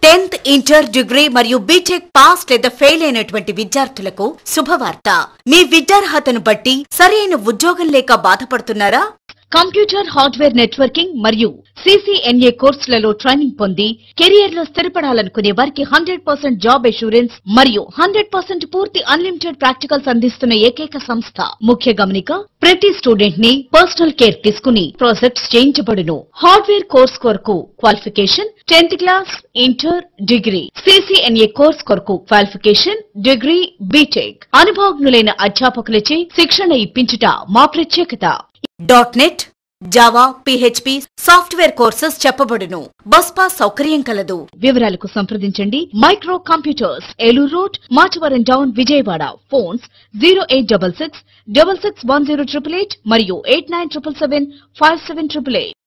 tenth inter degree మరియు BTech pass లేదా fail అయినటువంటి విద్యార్థులకు శుభవార్త మీ విద్యార్హతను బట్టి సరైన ఉద్యోగం లేక బాధపడుతున్నారా కంప్యూటర్ హార్డ్వేర్ నెట్వర్కింగ్ మరియు సిసిఎన్ఏ కోర్సులలో ట్రైనింగ్ పొంది కెరియర్ లో స్థిరపడాలనుకునే వారికి హండ్రెడ్ పర్సెంట్ జాబ్ అష్యూరెన్స్ మరియు హండ్రెడ్ పర్సెంట్ పూర్తి అన్లిమిటెడ్ ప్రాక్టికల్స్ అందిస్తున్న ఏకైక సంస్థ ముఖ్య గమనిక ప్రతి స్టూడెంట్ ని పర్సనల్ కేర్ తీసుకుని ప్రాజెక్ట్స్ చేయించబడును హార్డ్వేర్ కోర్స్ కొరకు qualification tenth class inter degree CCNA course కొరకు క్వాలిఫికేషన్ డిగ్రీ బీటెక్ అనుభవజ్ఞులైన అధ్యాపకులచే శిక్షణ ఇప్పించుట మా ప్రత్యేకత dot net Java PHP software courses చెప్పబడును బస్ పాస్ సౌకర్యం కలదు వివరాలకు సంప్రదించండి micro computers Eluru road Machavaram town Vijayawada phones zero eight double six double six one zero triple eight మరియు eight nine triple seven five seven triple eight